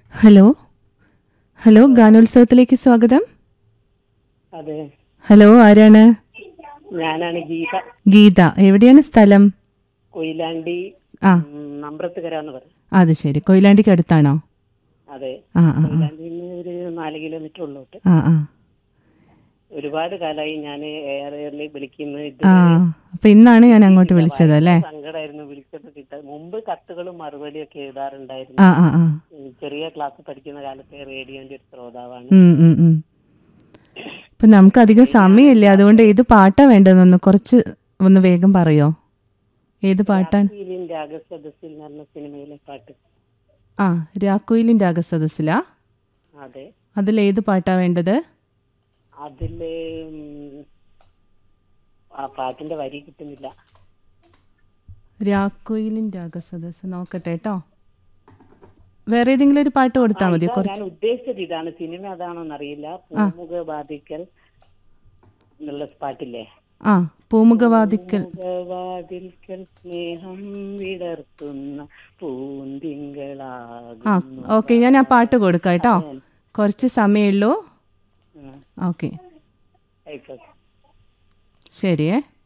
Hello hello ഗാനോത്സവത്തിലേക്ക് സ്വാഗതം അതെ hello ആരാണ് ഞാനാണ് ഗീത ഗീത എവിടെയാണ് സ്ഥലം കൊയിലാണ്ടി ആ ഉം, നമ്പ്രത്തുകര എന്ന് പറയും അത് ശരി കൊയിലാണ്ടിക്ക് അടുത്താണോ അതെ ആ ആ ആ. കൊയിലാണ്ടിയിൽ നിന്ന് ഒരു നാല് കിലോമീറ്റർ ഉള്ളോട്ട് ആ ആ ഒരുപാട് കാലമായി ഞാൻ എയറിൽ വിളിക്കുന്നത് ഇത് ആ അപ്പൊ ഇന്നാണ് ഞാൻ അങ്ങോട്ട് വിളിച്ചത് അല്ലേ സങ്കടമായിരുന്നു വിളിച്ചത് കിട്ടാൻ മുമ്പ് കത്തുകളും മറുപടിയും ഒക്കെ എഴുതാറുണ്ടായിരുന്നു ആ ആ ആ ഉം, ചെറിയ ക്ലാസ് പഠിക്കുന്ന കാലത്തെ റേഡിയോന്റെ ഒരു ശ്രോതാവാണ് ഉം, ഉം, ഉം. ഇപ്പൊ നമുക്ക് അധികം സമയമില്ല അതുകൊണ്ട് ഏത് പാട്ടാ വേണ്ടതെന്നൊന്ന് കുറച്ച് ഒന്ന് വേഗം പറയോ ഏത് പാട്ടാണ് ഫീലിൻ രാഗസദസ്സിൽ എന്ന് പറഞ്ഞ സിനിമയിലെ പാട്ട് ആ രാക്കുയിലിൻ രാഗസദസ്സിലാ അതെ അതിൽ ഏത് പാട്ടാ വേണ്ടത് അതില് ഉം, ആ പാട്ടിന്റെ വരി കിട്ടുന്നില്ല രാക്കുയിലിൻ രാഗസദസ് നോക്കട്ടെ കേട്ടോ വേറെ ഏതെങ്കിലും ഒരു പാട്ട് കൊടുത്താൽ മതി ഇതാ ഞാൻ ഉദ്ദേശിച്ചത് ഇതാണ് സിനിമ അതാണോന്ന് അറിയില്ല പൂമുഖ ബാധിക്കൽ എന്നുള്ള പാട്ടില്ലേ ആ പൂമുഖവാദിക്കൽ പൂമുഖവാതിൽക്കൽ സ്നേഹം വിടർത്തുന്ന ആ പൂന്തിങ്കളാകുന്നു ഓക്കെ ഞാൻ ആ പാട്ട് കൊടുക്കാം കേട്ടോ കുറച്ച് സമയമുള്ളൂ ഉം, ഓക്കെ ആയിക്കോട്ടെ ശരിയേ